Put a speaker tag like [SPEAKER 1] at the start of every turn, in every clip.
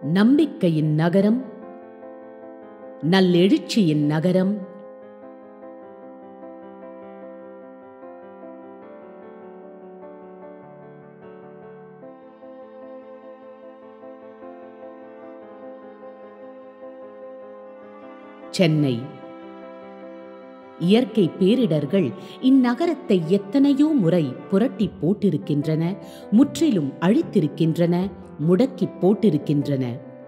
[SPEAKER 1] நம்பிக்கையின் நகரம் நல்லெழுச்சியின் நகரம் சென்னை இயற்கை பேரிடர்கள் இந்நகரத்தை எத்தனையோ முறை புரட்டி போட்டிருக்கின்றன முற்றிலும் அழித்திருக்கின்றன முடக்கி போட்டிருக்கின்றன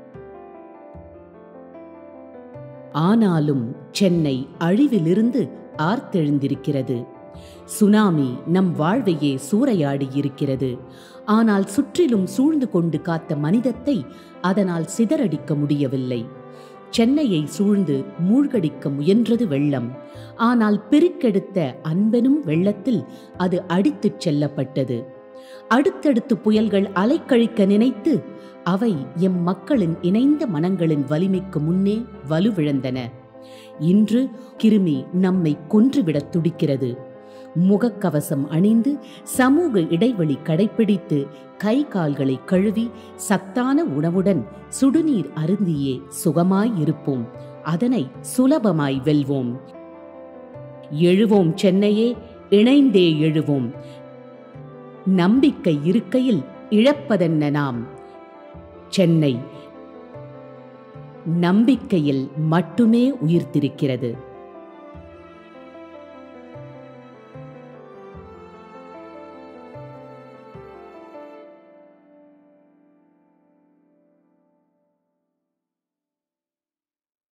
[SPEAKER 1] ஆனாலும் சென்னை அழிவிலிருந்து ஆர்த்தெழுந்திருக்கிறது சுனாமி நம் வாழ்வையே சூறையாடி இருக்கிறது ஆனால் சுற்றிலும் சூழ்ந்து கொண்டு காத்த மனிதத்தை அதனால் சிதறடிக்க முடியவில்லை சென்னையை சூழ்ந்து மூழ்கடிக்க முயன்றது வெள்ளம் ஆனால் பெருக்கெடுத்த அன்பெனும் வெள்ளத்தில் அது அடித்துச் செல்லப்பட்டது அடுத்தடுத்து புயல்கள் அலைக்கழிக்க நினைத்து அவை எம் மக்களின் இணைந்த மனங்களின் வலிமைக்கு முன்னே வலுவிழந்தன இன்று கிருமி நம்மை கொன்றுவிடத் துடிக்கிறது முகக்கவசம் அணிந்து சமூக இடைவெளி கடைபிடித்து கை கால்களை கழுவி சத்தான உணவுடன் சுடுநீர் அருந்தியே சுகமாய் இருப்போம் அதனை சுலபமாய் வெல்வோம் எழுவோம் சென்னையே இணைந்தே எழுவோம் நம்பிக்கை இருக்கையில் இழப்பதென்ன நாம் சென்னை நம்பிக்கையில் மட்டுமே உயிர்த்திருக்கிறது